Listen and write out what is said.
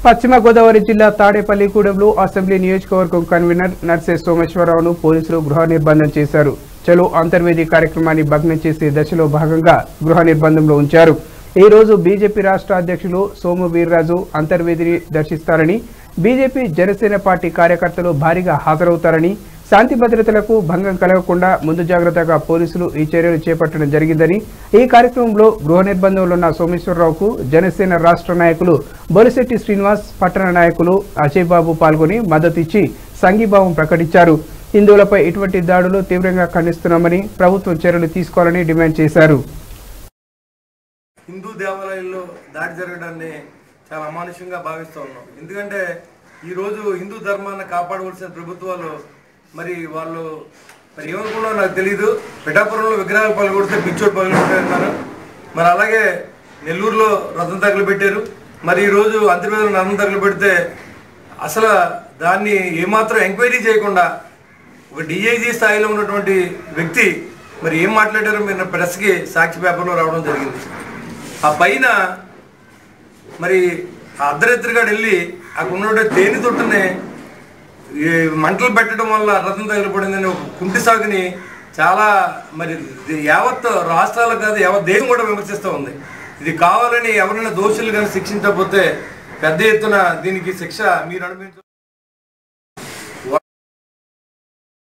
పశ్చిమ గోదావరి జిల్లా తాడేపల్లిగూడెంలో అసెంబ్లీ నియోజకవర్గం కన్వీనర్ నర్సే సోమేశ్వరరావును పోలీసులు గృహ నిర్బంధం చేశారు చలో అంతర్వేది కార్యక్రమాన్ని భగ్నం చేసే దశలో భాగంగా గృహ నిర్బంధంలో ఉంచారు ఈ రోజు బీజేపీ రాష్ట్ర అధ్యక్షులు సోము వీర్రాజు అంతర్వేదిని దర్శిస్తారని బీజేపీ జనసేన పార్టీ కార్యకర్తలు భారీగా హాజరవుతారని శాంతి భద్రతలకు భంగం కలగకుండా ముందు జాగ్రత్తగా పోలీసులు ఈ చర్యలు చేపట్టడం జరిగిందని ఈ కార్యక్రమంలో గృహ నిర్బంధంలో ఉన్న సోమేశ్వరరావుకు జనసేన రాష్ట్ర నాయకులు బొలిశెట్టి శ్రీనివాస్ పట్టణ నాయకులు అజయ్ బాబు పాల్గొని మద్దతిచ్చి సంఘీభావం ప్రకటించారు హిందువులపై ఇటువంటి దాడులు తీవ్రంగా ఖండిస్తున్నామని ప్రభుత్వం చర్యలు తీసుకోవాలని డిమాండ్ చేశారు హిందూ దేవాలయాల్లో దాడి జరగడాన్ని చాలా అమానుషంగా భావిస్తూ ఉన్నాం ఎందుకంటే ఈరోజు హిందూ ధర్మాన్ని కాపాడవలసిన ప్రభుత్వాలు మరి వాళ్ళు మరి ఏమనుకున్నారో నాకు తెలియదు పిఠాపురంలో విగ్రహాలు పగలగొడితే పిచ్చోడు పగలగొట్టారన్నారు మరి అలాగే నెల్లూరులో రథం తగలబెట్టారు మరి ఈరోజు అంతర్వేదిలో రథం తగలబెడితే అసలు దాన్ని ఏమాత్రం ఎంక్వైరీ చేయకుండా ఒక డిఐజీ స్థాయిలో ఉన్నటువంటి వ్యక్తి మరి ఏం మాట్లాడారో మీరు ప్రెస్కి సాక్షి పేపర్లో రావడం జరిగింది ఆ పైన మరి ఆ అర్ధరాత్రిగా వెళ్ళి అక్కడ ఉన్న తేనె తొట్టుని ఈ మంటలు పెట్టడం వల్ల రథం తగిలిపడిందని ఒక కుంటి సాగుని చాలా మరి ఇది యావత్ రాష్ట్రాలు కాదు యావత్ దేశం కూడా విమర్శిస్తూ ఉంది ఇది కావాలని ఎవరైనా దోషులు కానీ శిక్షించకపోతే పెద్ద ఎత్తున దీనికి శిక్ష మీరు అనుభవించ